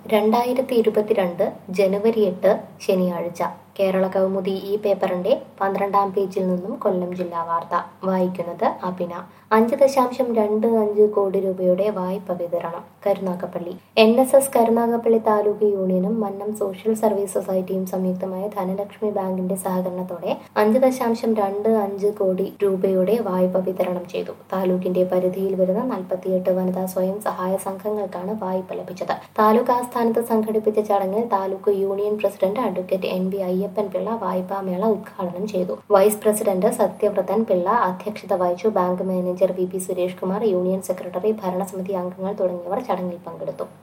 രണ്ടായിരത്തി ഇരുപത്തിരണ്ട് ജനുവരി എട്ട് ശനിയാഴ്ച കേരള കൗമുദി ഈ പേപ്പറിന്റെ പന്ത്രണ്ടാം പേജിൽ നിന്നും കൊല്ലം ജില്ലാ വാർത്ത വായിക്കുന്നത് അഭിന അഞ്ച് ദശാംശം രണ്ട് അഞ്ച് കോടി രൂപയുടെ വായ്പ വിതരണം Karunagappally N S S Karunagappally taluk യൂണിയനും മന്നം സോഷ്യൽ സർവീസ് സൊസൈറ്റിയും സംയുക്തമായ ധനലക്ഷ്മി ബാങ്കിന്റെ സഹകരണത്തോടെ അഞ്ച് ദശാംശം രണ്ട് അഞ്ച് കോടി രൂപയുടെ വായ്പ വിതരണം ചെയ്തു താലൂക്കിന്റെ പരിധിയിൽ വരുന്ന നാൽപ്പത്തിയെട്ട് വനിതാ സ്വയം സഹായ സംഘങ്ങൾക്കാണ് വായ്പ ലഭിച്ചത് താലൂക്ക് ആസ്ഥാനത്ത് സംഘടിപ്പിച്ച ചടങ്ങിൽ taluk union president advocate N V Ayyappan Pillai വായ്പാ മേള ഉദ്ഘാടനം ചെയ്തു വൈസ് പ്രസിഡന്റ് സത്യവ്രതൻ പിള്ള അധ്യക്ഷത വഹിച്ചു bank manager V P Suresh Kumar union secretary ഭരണസമിതി അംഗങ്ങൾ തുടങ്ങിയവർ ചടങ്ങിൽ പങ്കെടുത്തു